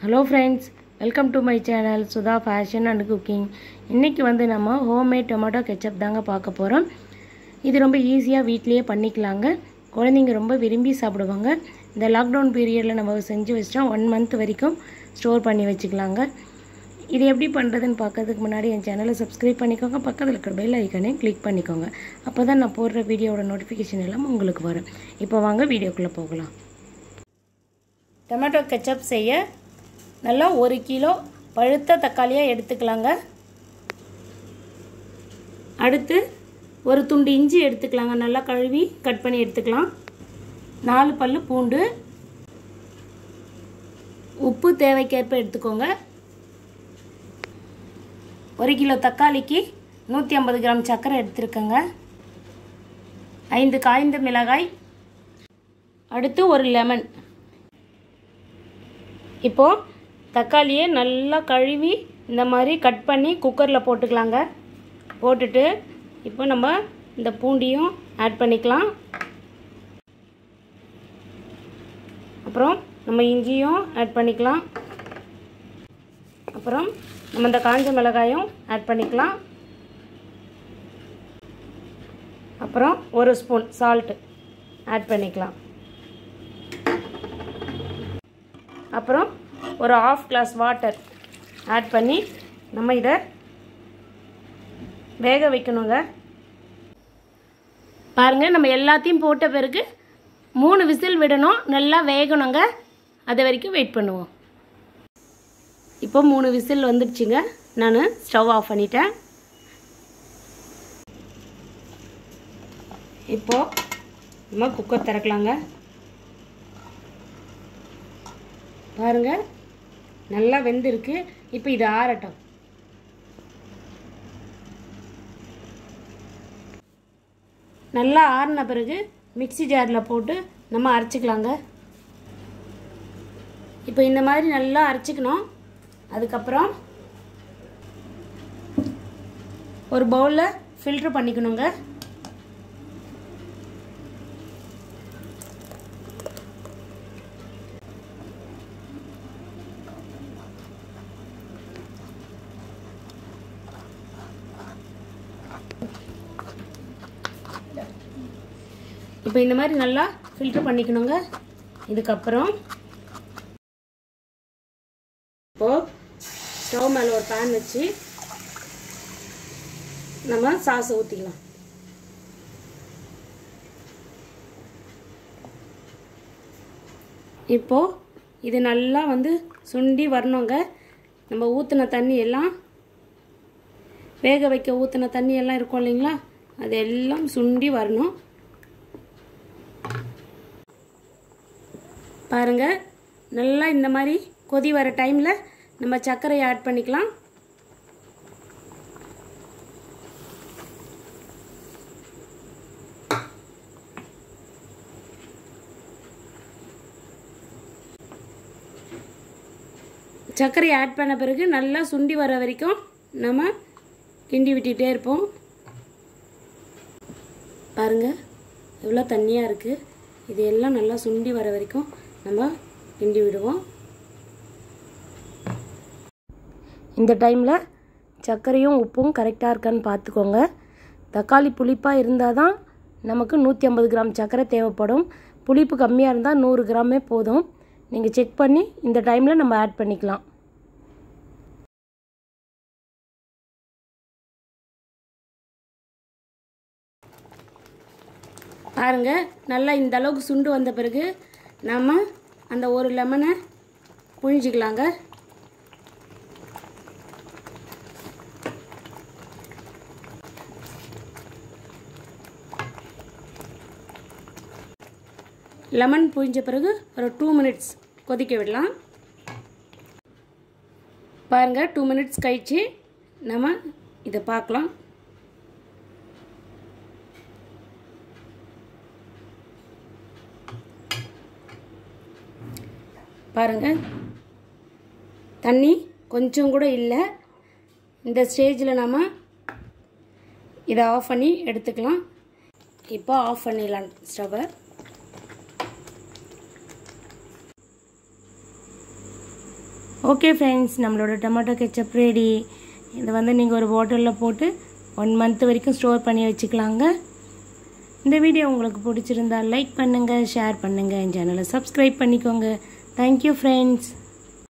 hello friends welcome to my channel Sudha fashion and cooking இன்றைக்கி வந்து நம்ம ஹோம்மேட் டொமேட்டோ கெச்சப் தாங்க பார்க்க போகிறோம் இது ரொம்ப ஈஸியாக வீட்லேயே பண்ணிக்கலாங்க குழந்தைங்க ரொம்ப விரும்பி சாப்பிடுவாங்க இந்த லாக்டவுன் பீரியடில் நம்ம செஞ்சு வச்சிட்டா ஒன் மந்த் வரைக்கும் ஸ்டோர் பண்ணி வச்சுக்கலாங்க இது எப்படி பண்ணுறதுன்னு பார்க்கறதுக்கு முன்னாடி என் சேனலை சப்ஸ்கிரைப் பண்ணிக்கோங்க பக்கத்தில் இருக்கிற பெல் ஐக்கனையும் கிளிக் பண்ணிக்கோங்க அப்போ தான் நான் போடுற வீடியோவோட நோட்டிஃபிகேஷன் எல்லாம் உங்களுக்கு வரும் இப்போ வாங்க வீடியோக்குள்ளே போகலாம் டொமேட்டோ கெச்சப் செய்ய நல்லா ஒரு கிலோ பழுத்த தக்காளியாக எடுத்துக்கலாங்க அடுத்து ஒரு துண்டு இஞ்சி எடுத்துக்கலாங்க நல்லா கழுவி கட் பண்ணி எடுத்துக்கலாம் நாலு பல் பூண்டு உப்பு தேவைக்கேற்ப எடுத்துக்கோங்க ஒரு கிலோ தக்காளிக்கு நூற்றி ஐம்பது கிராம் சர்க்கரை எடுத்துருக்கேங்க ஐந்து காய்ந்த மிளகாய் அடுத்து ஒரு லெமன் இப்போது தக்காளியை நல்லா கழுவி இந்த மாதிரி கட் பண்ணி குக்கரில் போட்டுக்கலாங்க போட்டுட்டு இப்போ நம்ம இந்த பூண்டியும் ஆட் பண்ணிக்கலாம் அப்புறம் நம்ம இஞ்சியும் ஆட் பண்ணிக்கலாம் அப்புறம் நம்ம இந்த காஞ்ச மிளகாயும் ஆட் பண்ணிக்கலாம் அப்புறம் ஒரு ஸ்பூன் சால்ட்டு ஆட் பண்ணிக்கலாம் அப்புறம் ஒரு ஆஃப் கிளாஸ் வாட்டர் ஆட் பண்ணி நம்ம இதை வேக வைக்கணுங்க பாருங்கள் நம்ம எல்லாத்தையும் போட்ட பிறகு மூணு விசில் விடணும் நல்லா வேகணுங்க அது வரைக்கும் வெயிட் பண்ணுவோம் இப்போ மூணு விசில் வந்துடுச்சுங்க நான் ஸ்டவ் ஆஃப் பண்ணிட்டேன் இப்போது நம்ம குக்கர் திறக்கலாங்க பாருங்க நல்லா வெந்திருக்கு இப்போ இது ஆறட்டும் நல்லா ஆறின பிறகு மிக்சி ஜாரில் போட்டு நம்ம அரைச்சிக்கலாங்க இப்போ இந்த மாதிரி நல்லா அரைச்சிக்கணும் அதுக்கப்புறம் ஒரு பவுலில் ஃபில்ட்ரு பண்ணிக்கணுங்க இப்போ இந்த மாதிரி நல்லா ஃபில்ட்ரு பண்ணிக்கணுங்க இதுக்கப்புறம் இப்போது ஸ்டவ் மேலே ஒரு பேன் வச்சு நம்ம சாஸை ஊற்றிக்கலாம் இப்போது இது நல்லா வந்து சுண்டி வரணுங்க நம்ம ஊற்றின தண்ணி எல்லாம் வேக வைக்க ஊற்றின தண்ணி எல்லாம் இருக்கும் இல்லைங்களா அது எல்லாம் சுண்டி வரணும் பாருங்கள் நல்லா இந்த மாதிரி கொதி வர டைமில் நம்ம சர்க்கரையை ஆட் பண்ணிக்கலாம் சர்க்கரை ஆட் பண்ண பிறகு நல்லா சுண்டி வர வரைக்கும் நம்ம கிண்டி விட்டுகிட்டே இருப்போம் பாருங்கள் எவ்வளோ தண்ணியாக இருக்குது இது எல்லாம் நல்லா சுண்டி வர வரைக்கும் நம்ம கிண்டி விடுவோம் இந்த டைமில் சர்க்கரையும் உப்பும் கரெக்டாக இருக்கான்னு பார்த்துக்கோங்க தக்காளி புளிப்பாக இருந்தால் தான் நமக்கு நூற்றி ஐம்பது கிராம் சர்க்கரை தேவைப்படும் புளிப்பு கம்மியாக இருந்தால் நூறு கிராமே போதும் நீங்கள் செக் பண்ணி இந்த டைமில் நம்ம ஆட் பண்ணிக்கலாம் பாருங்க நல்லா இந்த அளவுக்கு சுண்டு வந்த பிறகு நம்ம அந்த ஒரு லெமனை புழிஞ்சிக்கலாங்க லெமன் புழிஞ்ச பிறகு ஒரு டூ மினிட்ஸ் கொதிக்க விடலாம் பாருங்கள் டூ மினிட்ஸ் கழித்து நம்ம இதை பார்க்கலாம் பாருங்கள் தண்ணி கொஞ்சம் கூட இல்லை இந்த ஸ்டேஜில் நம்ம இதை ஆஃப் பண்ணி எடுத்துக்கலாம் இப்போ ஆஃப் பண்ணிடலாம் ஸ்டவ்வை ஓகே ஃப்ரெண்ட்ஸ் நம்மளோட டொமேட்டோ கெச்சப் ரெடி இதை வந்து நீங்கள் ஒரு பாட்டிலில் போட்டு ஒன் மந்த் வரைக்கும் ஸ்டோர் பண்ணி வச்சுக்கலாங்க இந்த வீடியோ உங்களுக்கு பிடிச்சிருந்தா லைக் பண்ணுங்கள் ஷேர் பண்ணுங்கள் என் சேனலை சப்ஸ்கிரைப் பண்ணிக்கோங்க தேங்க்யூ ஃப்ரெண்ட்ஸ்